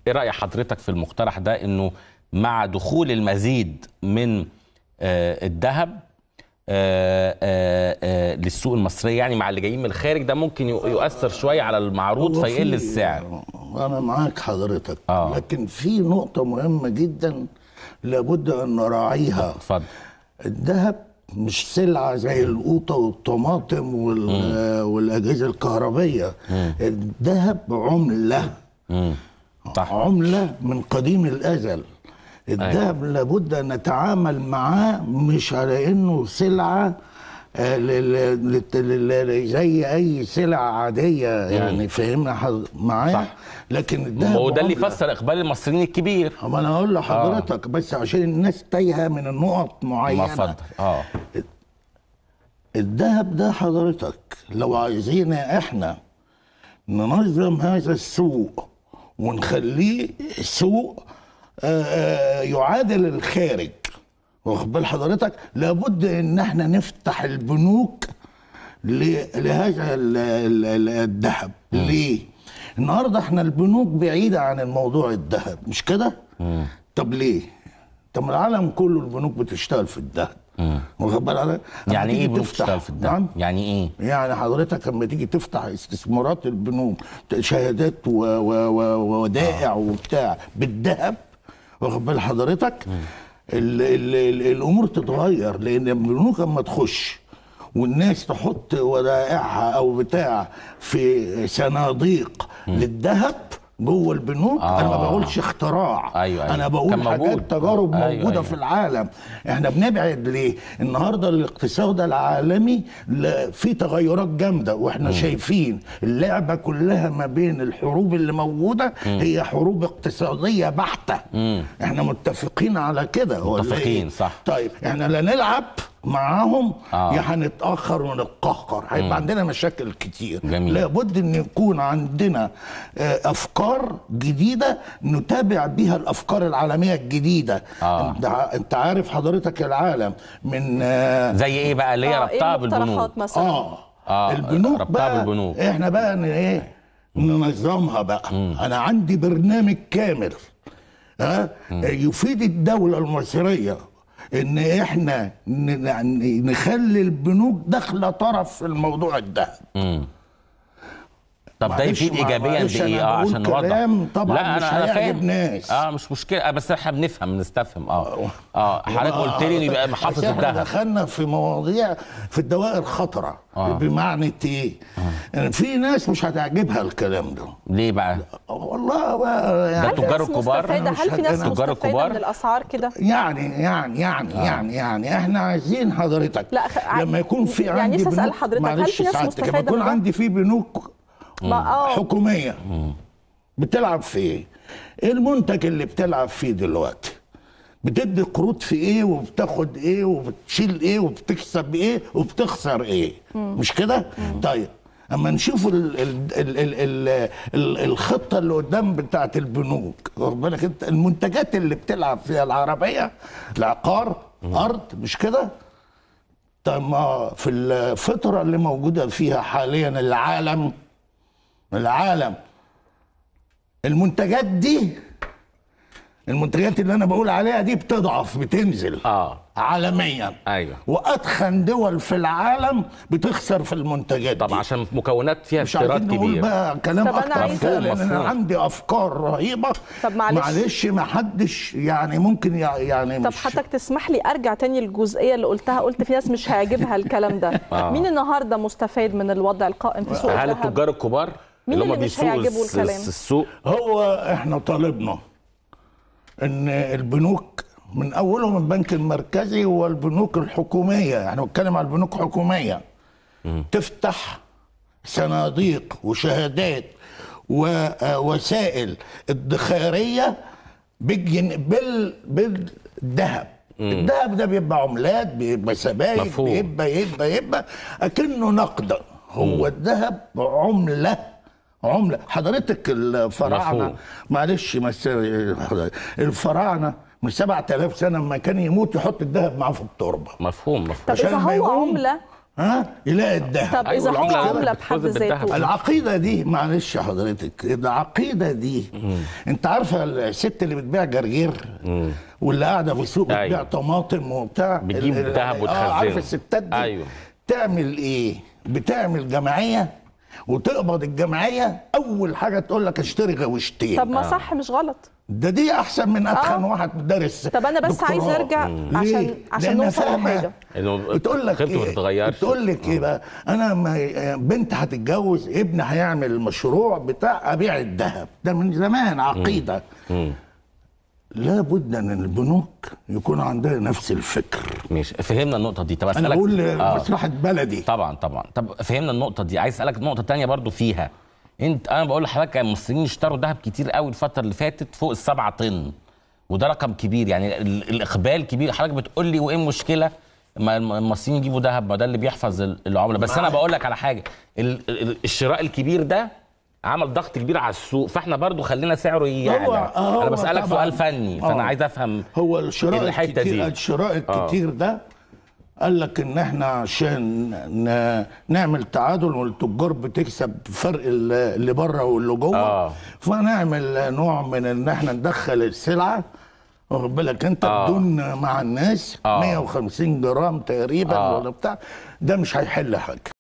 ايه راي حضرتك في المقترح ده انه مع دخول المزيد من آه، الذهب آه، آه، آه، للسوق المصريه يعني مع اللي جايين من الخارج ده ممكن يؤ- يؤثر شويه على المعروض هو فيقل في- السعر انا معاك حضرتك آه. لكن في نقطه مهمه جدا لابد ان نراعيها اتفضل الذهب مش سلعه زي القوطه والطماطم وال- والاجهزه الكهربيه الذهب عمله مم. صح عمله من قديم الازل الذهب لابد ان نتعامل معاه مش على انه سلعه آه، لل- لل- لل- زي اي سلعه عاديه يعني فهمنا حض- معايا صح. لكن الذهب وده اللي عملة. يفسر اقبال المصريين الكبير اما انا اقول لحضرتك بس عشان الناس تايهه من النقط ما معينه اتفضل اه الذهب ده حضرتك لو عايزين احنا ننظم هذا السوق ونخليه سوق آه، آه، يعادل الخارج واخد بال حضرتك لابد ان احنا نفتح البنوك ل- لهذا ال- ال- ال- الذهب ليه النهارده احنا البنوك بعيده عن الموضوع الذهب مش كده طب ليه طب ما العالم كله البنوك بتشتغل في الذهب واخد بال حضرتك؟ أما يعني ايه تيجي بنوك تفتح- تشتغل في الدعم نعم؟ يعني ايه يعني حضرتك لما تيجي تفتح استثمارات البنوك شهادات و- و- و- وودائع وبتاع بالذهب واخد بال حضرتك ال ال ال الامور تتغير لان البنوك اما تخش والناس تحط ودائعها او بتاع في صناديق للذهب جوه البنوك آه. انا ما آه. بقولش اختراع أيوة، أيوة. انا بقول كان حاجات موجود. تجارب أيوة، موجوده أيوة. في العالم احنا بنبعد ليه النهارده الاقتصاد العالمي لا- فيه تغيرات جامده واحنا شايفين اللعبه كلها ما بين الحروب اللي موجوده هي حروب اقتصاديه بحته احنا متفقين على كده ولا متفقين، إيه؟ صح. طيب احنا لا نلعب معاهم آه. يا هنتاخر ونتقهقر هيبقى عندنا مشاكل كتير جميل. لابد ان يكون عندنا آه، افكار جديده نتابع بيها الافكار العالميه الجديده آه. انت ع- انت عارف حضرتك العالم من آه زي ايه بقى اللي هي آه، إيه ربطها بالبنوك المقترحات مثلا اه, آه، البنوك ربطها بقى بالبنوك. احنا بقى ن- ايه ننظمها بقى انا عندي برنامج كامل ها يفيد الدوله المصريه ان احنا ن- ن- نخلي البنوك داخله طرف في الموضوع ده مم. طب ده معلش، يفيد مع- ايجابيا معلش بايه أنا اه بقول عشان نوضح كلام طبعاً لا مش انا انا هيعجب فاهم ناس. اه مش مشكله آه، بس احنا بنفهم بنستفهم اه اه حضرتك قلت لي انه يبقى محافظ عشان احنا الذهب دخلنا في مواضيع في الدوائر خطره آه. بمعنى ايه؟ يعني في ناس مش هتعجبها الكلام ده ليه بقى والله بقى يعني هل في التجار ناس الكبار؟ مستفادة هل في ناس التجار مستفادة الكبار؟ من الأسعار كده؟ يعني يعني يعني آه. يعني يعني احنا عايزين حضرتك لا، خ- ع- لما يكون في يعني عندي نفسي أسأل بنوك حضرتك، هل معلش في ناس سعادتك، لما مستفادة يكون من ده؟ عندي في بنوك ما اه حكوميه بتلعب في ايه؟ ايه المنتج اللي بتلعب فيه دلوقتي؟ بتدي قروض في ايه وبتاخد ايه وبتشيل ايه وبتكسب ايه وبتخسر ايه مش كده طيب اما نشوف ال ال ال ال ال ال الخطه اللي قدام بتاعت البنوك واخد بالك انت المنتجات اللي بتلعب فيها العربيه العقار ارض مش كده طب ما في الفتره اللي موجوده فيها حاليا العالم العالم المنتجات دي المنتجات اللي انا بقول عليها دي بتضعف بتنزل اه عالميا ايوه واتخن دول في العالم بتخسر في المنتجات طب دي عشان مكونات فيها مش استيراد عايزين نقول كبير بقى كلام طب أنا اكتر عايزة- كده لان انا مفهوم. عندي افكار رهيبه طب معلش. معلش ما حدش يعني ممكن يع- يعني طب مش حضرتك تسمح لي ارجع تاني للجزئيه اللي قلتها قلت في ناس مش هيعجبها الكلام ده آه. مين النهارده مستفاد من الوضع القائم في سوق هل الذهب التجار الكبار مين هم اللي مش بيسوقوا هيعجبه الس- الكلام؟ الس- السوق هو احنا طالبنا ان البنوك من اولهم البنك المركزي والبنوك الحكوميه يعني بتكلم على البنوك الحكوميه تفتح صناديق وشهادات ووسائل ادخاريه بالجن بال بالذهب الذهب ده بيبقى عملات بيبقى سبائك مفهوم. بيبقى يبقى يبقى اكنه نقد هو الذهب عمله عمله حضرتك الفراعنه مفهوم. معلش بس الفراعنه من 7000 سنه لما كان يموت يحط الذهب معاه في التربه مفهوم مفهوم طب عشان اذا ما هو يقوم- عمله ها يلاقي الذهب طب اذا هو والعملة عمله بحد بتتوزن بالذهب. ذاته العقيده دي معلش حضرتك العقيده دي انت عارفه الست اللي بتبيع جرجير واللي قاعده في السوق بتبيع أيوة. طماطم وبتاع بتجيب ال- ال- دهب اه وتخزنه. عارف الستات دي أيوة. تعمل ايه بتعمل جمعيه وتقبض الجمعيه اول حاجه تقول لك اشتري غوشتين طب ما صح مش غلط ده دي احسن من اتخن آه. واحد دارس طب انا بس عايز دكتوراه. ارجع ليه؟ عشان عشان لأنها نوصل فاهمة. لحاجه انه بتقول لك خيبته ما ايه تتغيرش بتقول لك ايه بقى انا ما بنت هتتجوز ابن هيعمل المشروع بتاع ابيع الذهب ده من زمان عقيده لابد ان البنوك يكون عندها نفس الفكر ماشي فهمنا النقطه دي طب انا اسالك بقول آه. لمصلحه بلدي طبعا طبعا طب فهمنا النقطه دي عايز اسالك نقطه تانية برضو فيها انت انا بقول لحضرتك المصريين اشتروا ذهب كتير قوي الفتره اللي فاتت فوق السبعة طن وده رقم كبير يعني ال- الاقبال كبير حضرتك بتقول لي وايه المشكله ما الم- المصريين يجيبوا ذهب ما ده اللي بيحفظ ال- العمله بس انا بقول لك على حاجه ال- ال- الشراء الكبير ده عمل ضغط كبير على السوق فاحنا برضو خلينا سعره يعلى هو انا بسالك طبعاً. سؤال فني فانا آه. عايز افهم هو الشراء الحتة الكتير دي. الشراء الكتير ده قال لك ان احنا عشان ن- نعمل تعادل والتجار بتكسب فرق ال- اللي بره واللي جوه آه. فنعمل نوع من ان احنا ندخل السلعه واخد بالك انت آه. بدون مع الناس آه. 150 جرام تقريبا آه. ولا بتاع ده مش هيحل حاجه